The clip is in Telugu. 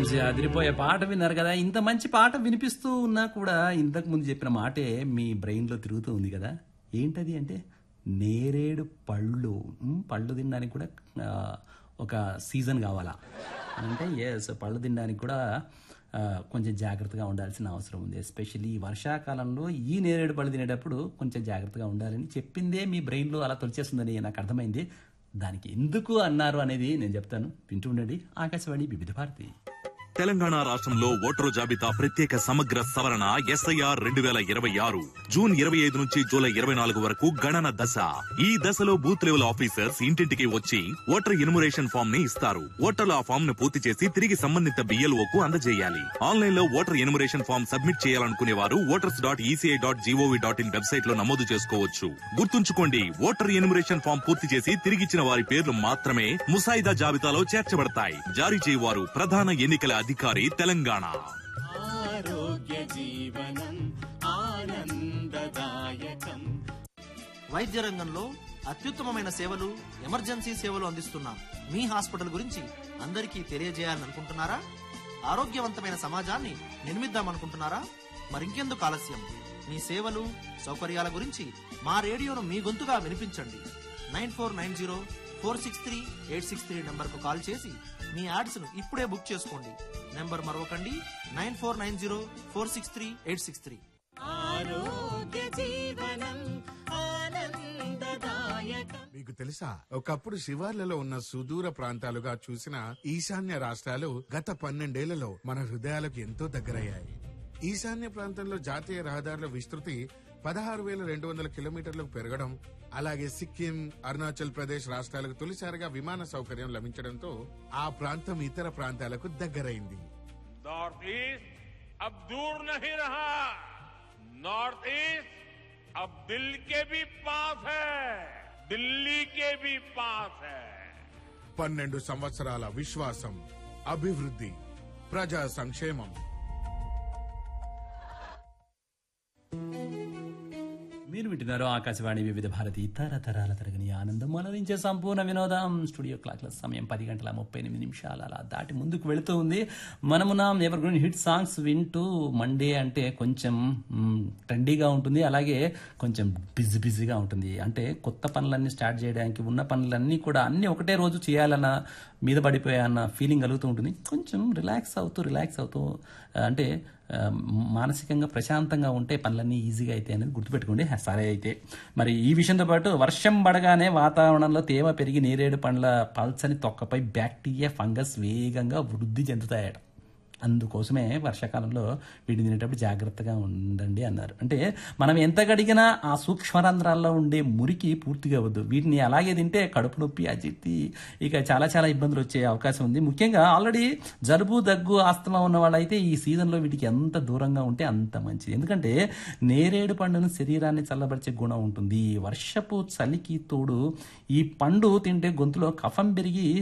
మంచి అదిరిపోయే పాట విన్నారు కదా ఇంత మంచి పాట వినిపిస్తూ ఉన్నా కూడా ఇంతకు ముందు చెప్పిన మాటే మీ బ్రెయిన్లో తిరుగుతూ ఉంది కదా ఏంటది అంటే నేరేడు పళ్ళు ఉమ్, పళ్ళు తినడానికి కూడా ఆ, ఒక సీజన్ కావాలా అంటే ఎస్ పళ్ళు తినడానికి కూడా ఆ, కొంచెం జాగ్రత్తగా ఉండాల్సిన అవసరం ఉంది ఎస్పెషల్లీ వర్షాకాలంలో ఈ నేరేడు పళ్ళు తినేటప్పుడు కొంచెం జాగ్రత్తగా ఉండాలని చెప్పిందే మీ బ్రెయిన్లో అలా తొలిచేస్తుందని నాకు అర్థమైంది దానికి ఎందుకు అన్నారు అనేది నేను చెప్తాను వింటూ ఉండండి ఆకాశవాణి వివిధ భారతి తెలంగాణ రాష్ట్రంలో ఓటరు జాబితా ప్రత్యేక సమగ్ర సవరణ ఎస్ఐఆర్ రెండు వేల ఇరవై ఆరు జూన్ ఇరవై ఐదు నుంచి జూలై ఇరవై నాలుగు వరకు గణన దశ ఈ దశలో బూత్ లెవెల్ ఆఫీసర్స్ ఇంటింటికి వచ్చి ఓటర్ ఇన్మురేషన్ ఫామ్ ని ఇస్తారు ఓటర్లు ఆ ఫామ్ ను పూర్తి చేసి తిరిగి సంబంధిత బిఎల్ఓ కు అందజేయాలి ఆన్లైన్ లో ఓటర్ ఇన్మురేషన్ ఫామ్ సబ్మిట్ చేయాలనుకునే వారు voters dot ECI dot GOV dot in website లో నమోదు చేసుకోవచ్చు గుర్తుంచుకోండి ఓటర్ ఇన్మురేషన్ ఫామ్ పూర్తి చేసి తిరిగిచ్చిన వారి పేర్లు మాత్రమే ముసాయిదా జాబితాలో చేర్చబడతాయి జారీ చేయవారు ప్రధాన ఎన్నికల అధికారి తెలంగాణ ఆరోగ్య జీవనం ఆనందదాయకం వైద్య రంగంలో అత్యుత్తమమైన సేవలు ఎమర్జెన్సీ సేవలు అందిస్తున్న మీ హాస్పిటల్ గురించి అందరికీ తెలియజేయాలని అనుకుంటున్నారా ఆరోగ్యవంతమైన సమాజాన్ని నిర్మిద్దామనుకుంటున్నారా మరింకెందుకు ఆలస్యం మీ సేవలు సౌకర్యాల గురించి మా రేడియోను మీ గొంతుగా వినిపించండి nine four nine zero four six three eight six three నెంబర్కు కాల్ చేసి మీ యాడ్స్ను ఇప్పుడే బుక్ చేసుకోండి నెంబర్ మరొకండి nine four nine zero four six three eight six three ఆరోగ్య జీవనం ఆనందదాయకం మీకు తెలుసా ఒకప్పుడు శివార్లలో ఉన్న సుదూర ప్రాంతాలుగా చూసిన ఈశాన్య రాష్ట్రాలు గత పన్నెండేళ్లలో మన హృదయాలకు ఎంతో దగ్గరయ్యాయి ఈశాన్య ప్రాంతంలో జాతీయ రహదారుల విస్తృతి పదహారు వేల రెండు వందల కిలోమీటర్లకు పెరగడం అలాగే సిక్కిం అరుణాచల్ ప్రదేశ్ రాష్ట్రాలకు తొలిసారిగా విమాన సౌకర్యం లభించడంతో ఆ ప్రాంతం ఇతర ప్రాంతాలకు దగ్గరైంది नॉर्थ ईस्ट अब दूर नहीं रहा नॉर्थ ईस्ट अब दिल के भी पास है दिल्ली के भी पास है పన్నెండు సంవత్సరాల విశ్వాసం అభివృద్ధి ప్రజా సంక్షేమం మీరు వింటున్నారు ఆకాశవాణి వివిధ భారతి తరతరాల తరగని ఆనందం అలరించే సంపూర్ణ వినోదం స్టూడియో క్లాక్ల సమయం పది గంటల ముప్పై ఎనిమిది నిమిషాలు అలా దాటి ముందుకు వెళుతూ ఉంది మనము నా ఎవర్ గ్రీన్ హిట్ సాంగ్స్ వింటూ మండే అంటే కొంచెం మ్, ట్రెండీగా ఉంటుంది అలాగే కొంచెం బిజీ బిజీగా ఉంటుంది అంటే కొత్త పనులన్నీ స్టార్ట్ చేయడానికి ఉన్న పనులన్నీ కూడా అన్ని ఒకటే రోజు చేయాలన్న మీద పడిపోయా అన్న ఫీలింగ్ కలుగుతూ ఉంటుంది కొంచెం రిలాక్స్ అవుతూ రిలాక్స్ అవుతూ ఆ, అంటే ఆ, మానసికంగా ప్రశాంతంగా ఉంటే పనులన్నీ ఈజీగా అయితే అనేది గుర్తుపెట్టుకోండి హ, సరే అయితే మరి ఈ విషయంతో పాటు వర్షం పడగానే వాతావరణంలో తేమ పెరిగి నేరేడు పండ్ల పల్చని తొక్కపై బ్యాక్టీరియా ఫంగస్ వేగంగా వృద్ధి చెందుతాయట అందుకోసమే వర్షాకాలంలో వీటిని తినేటప్పుడు జాగ్రత్తగా ఉండండి అన్నారు అంటే మనం ఎంత గడిగినా ఆ సూక్ష్మరంధ్రాల్లో ఉండే మురికి పూర్తిగా వద్దు వీటిని అలాగే తింటే కడుపు నొప్పి అజిత్తి ఇక చాలా చాలా ఇబ్బందులు వచ్చే అవకాశం ఉంది ముఖ్యంగా ఆల్రెడీ జలుబు దగ్గు ఆస్తమా ఉన్న వాళ్ళైతే ఈ సీజన్లో వీటికి ఎంత దూరంగా ఉంటే అంత మంచిది ఎందుకంటే నేరేడు పండును శరీరాన్ని చల్లబరిచే గుణం ఉంటుంది వర్షపు చలికి తోడు ఈ పండు తింటే గొంతులో కఫం పెరిగి